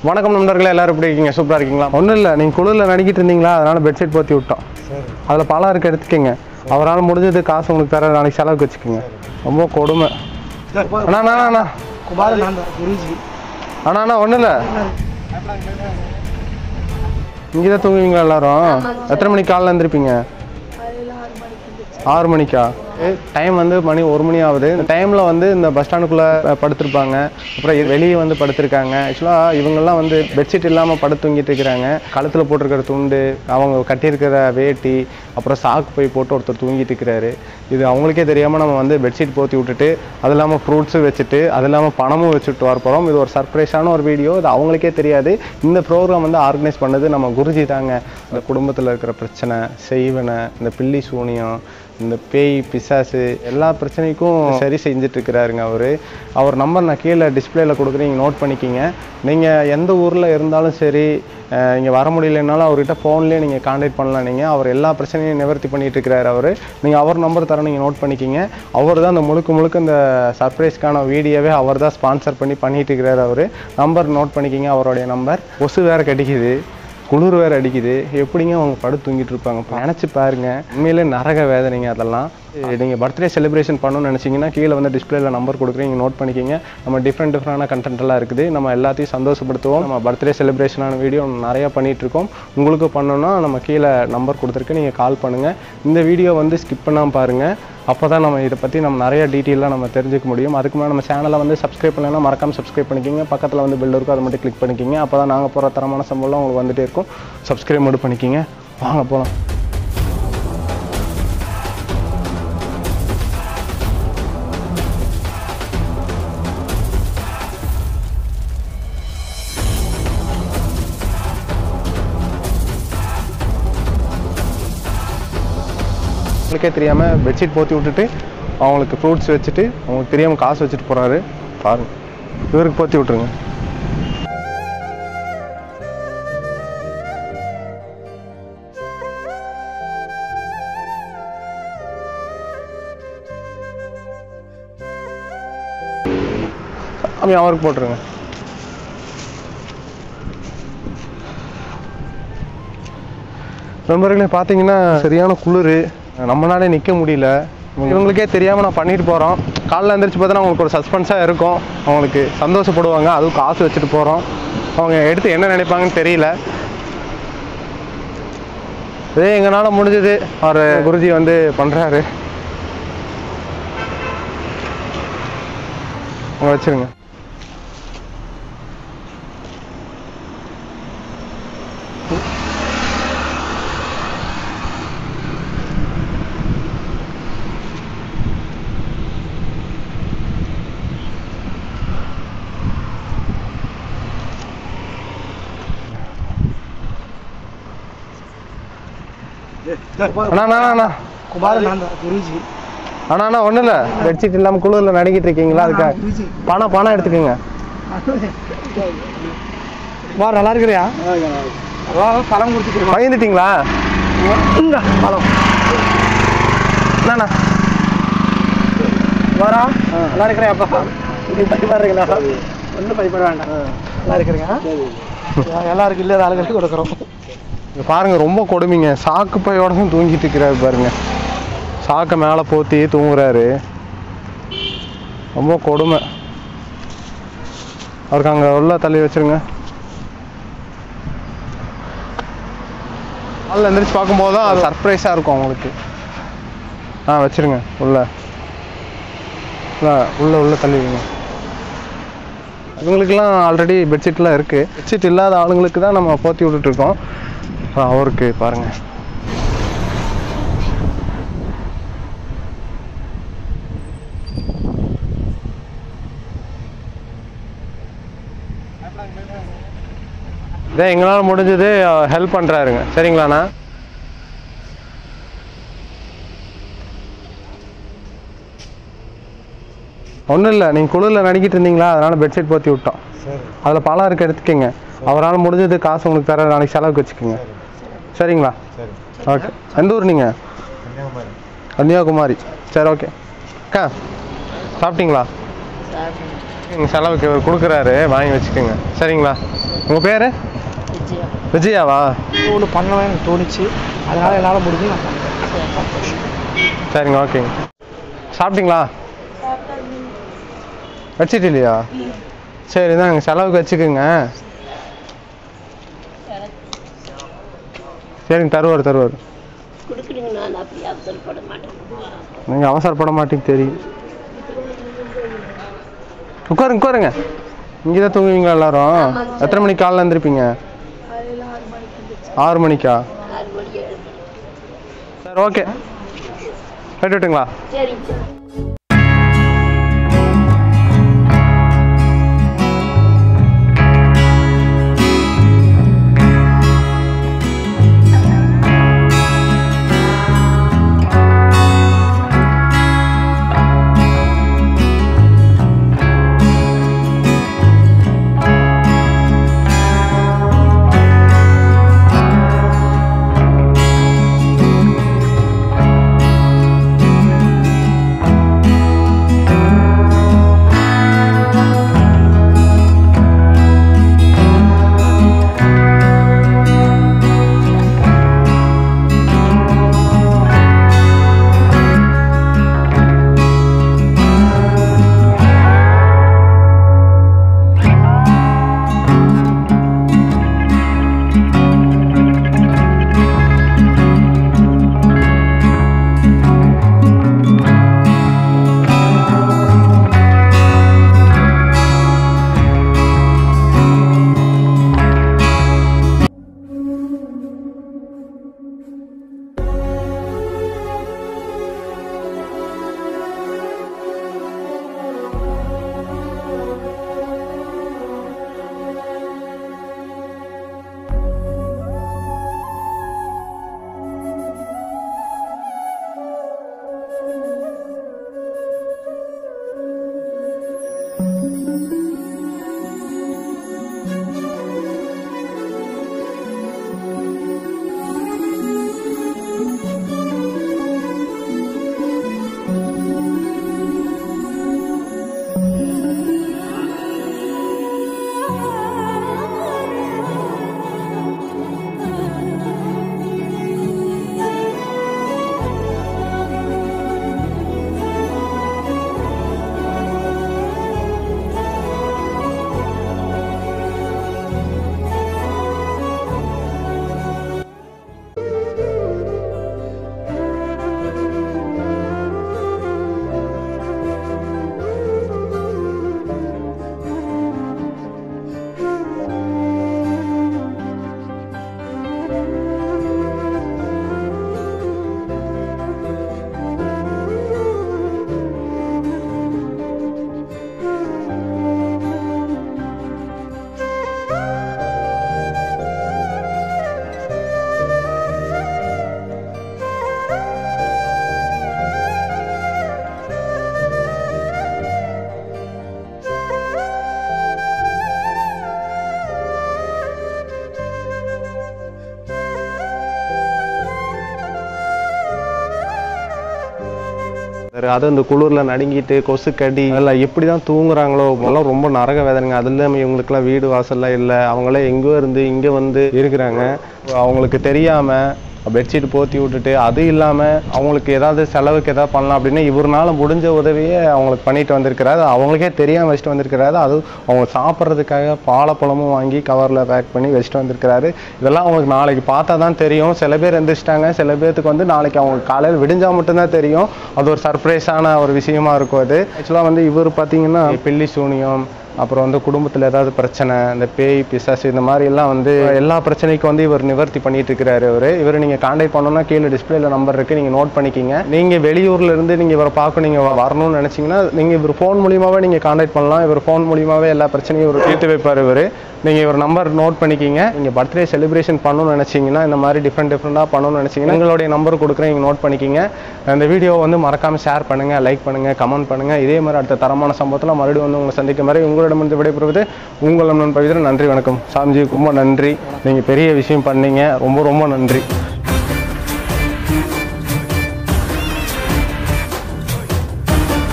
வணக்கம் நண்பர்களே எல்லாரும் எப்படி இருக்கீங்க சூப்பராக இருக்கீங்களா ஒன்றும் இல்லை நீங்கள் குளிரில் நடிக்கிட்டு இருந்தீங்களா அதனால பெட்ஷீட் போத்தி விட்டோம் அதில் பழம் இருக்க எடுத்துக்கங்க அவரால் முடிஞ்சது காசு உங்களுக்கு தர நாளைக்கு செலவுக்கு வச்சுக்கோங்க ரொம்ப கொடுமை அண்ணா அண்ணா அண்ணா, அண்ணா குமார் நான் தான் குருஜி அண்ணா அண்ணா ஒன்றும் இல்லை இங்கே தான் தூங்குவீங்களா எல்லாரும் எத்தனை மணிக்கு காலைல எழுந்திருப்பீங்க ஆறு மணிக்கா டைம் வந்து மணி ஒரு மணி ஆகுது இந்த டைமில் வந்து இந்த பஸ் ஸ்டாண்டுக்குள்ளே படுத்திருப்பாங்க அப்புறம் இது வெளியே வந்து படுத்திருக்காங்க ஆக்சுவலாக இவங்கெல்லாம் வந்து பெட்ஷீட் இல்லாமல் படுத்து தூங்கிட்டு இருக்கிறாங்க கழுத்தில் போட்டிருக்கிற துண்டு அவங்க கட்டியிருக்கிற வேட்டி அப்புறம் சாக்கு போய் போட்டு ஒருத்தர் தூங்கிட்டு இருக்கிறாரு இது அவங்களுக்கே தெரியாமல் நம்ம வந்து பெட்ஷீட் போத்தி விட்டுட்டு அது இல்லாமல் ஃப்ரூட்ஸும் வச்சுட்டு அது இல்லாமல் பணமும் வச்சுட்டு வர போகிறோம் இது ஒரு சர்ப்ரைஸான ஒரு வீடியோ இது அவங்களுக்கே தெரியாது இந்த ப்ரோக்ராம் வந்து ஆர்கனைஸ் பண்ணது நம்ம குருஜி தாங்க இந்த குடும்பத்தில் இருக்கிற பிரச்சனை செய்வனை இந்த பில்லி சூனியம் இந்த பேய் பிசாசு எல்லா பிரச்சனைக்கும் சரி செஞ்சுட்டு இருக்கிறாருங்க அவர் அவர் நம்பர் நான் கீழே டிஸ்பிளேல கொடுக்குறேன் நீங்கள் நோட் பண்ணிக்கிங்க நீங்கள் எந்த ஊரில் இருந்தாலும் சரி இங்கே வர முடியலனாலும் அவர்கிட்ட ஃபோன்லேயே நீங்கள் காண்டாக்ட் பண்ணலாம் நீங்கள் அவர் எல்லா பிரச்சனையும் நிவர்த்தி பண்ணிட்டு இருக்கிறாரு அவர் நீங்கள் அவர் நம்பர் தர நீங்கள் நோட் பண்ணிக்கிங்க அவர் தான் இந்த முழுக்க முழுக்க இந்த சர்ப்ரைஸ்க்கான வீடியோவே அவர் தான் ஸ்பான்சர் பண்ணி பண்ணிட்டு இருக்கிறாரு அவர் நம்பர் நோட் பண்ணிக்கிங்க அவருடைய நம்பர் கொசு வேறு கடிக்குது குளிர் வேறு அடிக்குது எப்படிங்க அவங்க படுத்து தூங்கிட்டு இருப்பாங்க நினச்சி பாருங்க உண்மையிலே நரக வேதனைங்க அதெல்லாம் நீங்கள் பர்த்டே செலிப்ரேஷன் பண்ணணும்னு நினச்சிங்கன்னா கீழே வந்து டிஸ்பிளேல நம்பர் கொடுக்குறேன் நீங்கள் நோட் பண்ணிக்கிங்க நம்ம டிஃப்ரெண்ட் டிஃப்ரெண்டான கண்டென்ட் எல்லாம் இருக்குது நம்ம எல்லாத்தையும் சந்தோஷப்படுத்துவோம் நம்ம பர்த்டே செலிப்ரேஷனான வீடியோ நிறையா பண்ணிட்டு இருக்கோம் உங்களுக்கு பண்ணணும்னா நம்ம கீழே நம்பர் கொடுத்துருக்கு நீங்கள் கால் பண்ணுங்கள் இந்த வீடியோ வந்து ஸ்கிப் பண்ணாமல் பாருங்கள் அப்போ தான் நம்ம இதை பற்றி நம்ம நிறைய டீட்டெயிலாக நம்ம தெரிஞ்சுக்க முடியும் அதுக்கு மேலே நம்ம சேனலை வந்து சப்ஸ்கிரைப் பண்ணலைன்னா மறக்காம சப்ஸ்கிரைப் பண்ணிக்கிங்க பக்கத்தில் வந்து பெல் இருக்கும் அதை மட்டும் கிளிக் பண்ணிக்கிங்க அப்போ தான் நாங்கள் போகிற தரமான சம்பளம் உங்களுக்கு வந்துட்டே இருக்கும் சப்ஸ்கிரைப் மட்டும் பண்ணிக்கிங்க வாங்க போகலாம் அவங்களுக்கே தெரியாமல் பெட்ஷீட் போத்தி விட்டுட்டு அவங்களுக்கு ஃப்ரூட்ஸ் வச்சுட்டு அவங்களுக்கு தெரியாமல் காசு வச்சுட்டு போகிறாரு பாருங்க இவருக்கு போத்தி விட்ருங்க அப்படி அவருக்கு போட்டுருங்க நண்பர்களே பார்த்தீங்கன்னா சரியான குளிர் நம்மளாலே நிற்க முடியல இவங்களுக்கே தெரியாமல் நான் பண்ணிட்டு போகிறோம் காலைல எழுந்திரிச்சு பார்த்தா அவங்களுக்கு ஒரு சஸ்பென்ஸாக இருக்கும் அவங்களுக்கு சந்தோஷப்படுவாங்க அதுவும் காசு வச்சுட்டு போகிறோம் அவங்க எடுத்து என்ன நினைப்பாங்கன்னு தெரியல இதே எங்களால் முடிஞ்சது அவர் குருஜி வந்து பண்ணுறாரு அவங்க வச்சுருங்க அண்ணா அண்ணா அண்ணா குமார் நான் தான் குருஜி அண்ணா அண்ணா ஒன்றும் இல்லை பெட்ஷீட் இல்லாமல் குளிரில் நடிக்கிட்டு இருக்கீங்களா அதுக்காக குருஜி பணம் பணம் எடுத்துக்கோங்க குமார் நல்லா இருக்கிறியா அதான் பழம் கொடுத்துக்கிறோம் பயந்துட்டீங்களா பழம் என்னண்ணா குமாரா நல்லா இருக்கிறியாப்பா நீ பயப்படுறீங்களா ஒன்றும் பயப்பட வேண்டாம் நல்லா இருக்கிறீங்க எல்லாருக்கும் இல்லாத ஆளுங்களுக்கு கொடுக்குறோம் இங்க பாருங்க ரொம்ப கொடுமைங்க சாக்கு பையோட தான் தூங்கிட்டு இருக்கிறாரு பாருங்க சாக்கை மேலே போத்தி தூங்குறாரு ரொம்ப கொடுமை அவருக்கு அங்கே உள்ள தள்ளி வச்சிருங்க காலைல எந்திரிச்சு பார்க்கும்போது தான் அது சர்ப்ரைஸாக இருக்கும் அவங்களுக்கு ஆ வச்சிருங்க உள்ள உள்ள உள்ள உள்ள தள்ளி வைங்க இவங்களுக்கெல்லாம் ஆல்ரெடி பெட்ஷீட்லாம் இருக்குது பெட்ஷீட் இல்லாத ஆளுங்களுக்கு தான் நம்ம போத்தி விட்டுட்டு இருக்கோம் அப்புறம் அவருக்கு பாருங்க இதே எங்களால் முடிஞ்சது ஹெல்ப் பண்ணுறாருங்க சரிங்களாண்ணா ஒன்றும் இல்லை நீங்கள் குளிரில் நடிக்கிட்டு இருந்தீங்களா அதனால் பெட்ஷீட் போத்தி விட்டோம் சரி அதில் பழம் இருக்க எடுத்துக்கங்க அவரால் முடிஞ்சது காசு உங்களுக்கு தர நாளைக்கு செலவுக்கு வச்சுக்கோங்க சரிங்களா சரி ஓகே எந்த ஊர் நீங்கள் கன்னியாகுமரி கன்னியாகுமரி சரி ஓகே அக்கா சாப்பிட்டீங்களா எங்கள் செலவுக்கு இவர் கொடுக்குறாரு வாங்கி வச்சுக்கோங்க சரிங்களா உங்கள் பேர் விஜயாவா ஒன்று பண்ணலாம் எனக்கு தோணுச்சு அதனால என்னால் முடிஞ்சு நான் பண்ணேன் சரிங்க ஓகேங்க சாப்பிட்டீங்களா வச்சிட்டு இல்லையா சரி தாங்க செலவுக்கு வச்சுக்கோங்க சரிங்க தருவார் தருவார் கொடுக்குறீங்க நான் அப்படி அவசரப்பட மாட்டேன் நீங்கள் அவசரப்பட மாட்டீங்க தெரியும் உட்காருங்க உட்காருங்க இங்கே தான் தூங்குவீங்களா எல்லாரும் எத்தனை மணிக்கு காலைல எழுந்திருப்பீங்க ஆறு மணிக்கா ஆறு மணி ஏழு மணி சரி ஓகே போயிட்டு விட்டுங்களா சரிங்க சார் சரி, அதுவும் இந்த குளிர்ல நடுங்கிட்டு கொசு கடி அதெல்லாம் எப்படி தான் தூங்குறாங்களோ எல்லாம் ரொம்ப நரக வேதனைங்க அது இல்லாமல் இவங்களுக்குலாம் வீடு வாசல்லாம் இல்லை அவங்களே எங்கேயோ இருந்து இங்கே வந்து இருக்கிறாங்க அவங்களுக்கு தெரியாம பெட்ஷீட் போத்தி விட்டுட்டு அது இல்லாமல் அவங்களுக்கு ஏதாவது செலவுக்கு ஏதாவது பண்ணலாம் அப்படின்னு இவருனால முடிஞ்ச உதவியை அவங்களுக்கு பண்ணிட்டு வந்திருக்கிறாரு அவங்களுக்கே தெரியாமல் வச்சுட்டு வந்திருக்கிறாரு அது அவங்க சாப்பிட்றதுக்காக பாலப்பழமும் வாங்கி கவரில் பேக் பண்ணி வச்சுட்டு வந்திருக்கிறாரு இதெல்லாம் அவங்களுக்கு நாளைக்கு பார்த்தா தான் தெரியும் சில பேர் எந்திரிச்சிட்டாங்க சில பேர்த்துக்கு வந்து நாளைக்கு அவங்க காலையில் விடிஞ்சா மட்டும்தான் தெரியும் அது ஒரு சர்ப்ரைஸான ஒரு விஷயமா இருக்கும் அது ஆக்சுவலாக வந்து இவர் பார்த்தீங்கன்னா பில்லி சூனியம் அப்புறம் வந்து குடும்பத்தில் ஏதாவது பிரச்சனை இந்த பேய் பிசாசு இந்த மாதிரி எல்லாம் வந்து எல்லா பிரச்சனைக்கும் வந்து இவர் நிவர்த்தி பண்ணிட்டு இருக்கிறாரு இவர் இவர் நீங்கள் காண்டாக்ட் பண்ணணும்னா கீழே டிஸ்பிளேல நம்பர் இருக்கு நீங்கள் நோட் பண்ணிக்கிங்க நீங்கள் வெளியூர்ல இருந்து நீங்கள் இவரை பார்க்க நீங்கள் வரணும்னு நினச்சிங்கன்னா நீங்கள் இவர் ஃபோன் மூலியமாவே நீங்கள் காண்டாக்ட் பண்ணலாம் இவர் ஃபோன் மூலியமாவே எல்லா பிரச்சனையும் இவர் தீர்த்து வைப்பார் இவர் நீங்கள் இவர் நம்பர் நோட் பண்ணிக்கிங்க நீங்கள் பர்த்டே செலிப்ரேஷன் பண்ணணும்னு நினச்சிங்கன்னா இந்த மாதிரி டிஃப்ரெண்ட் டிஃப்ரெண்ட்டாக பண்ணணும்னு நினச்சிங்கன்னா எங்களுடைய நம்பர் கொடுக்குறேன் நீங்கள் நோட் பண்ணிக்கிங்க அந்த வீடியோ வந்து மறக்காமல் ஷேர் பண்ணுங்கள் லைக் பண்ணுங்கள் கமெண்ட் பண்ணுங்கள் இதே மாதிரி அடுத்த தரமான சம்பவத்தில் மறுபடியும் வந்து உங்களை சந்திக்க மாதிரி உங்களிடமிருந்து விடைபெறுவது உங்கள் நண்பன் பவித்ரன் நன்றி வணக்கம் சாமிஜி ரொம்ப நன்றி நீங்கள் பெரிய விஷயம் பண்ணீங்க ரொம்ப ரொம்ப நன்றி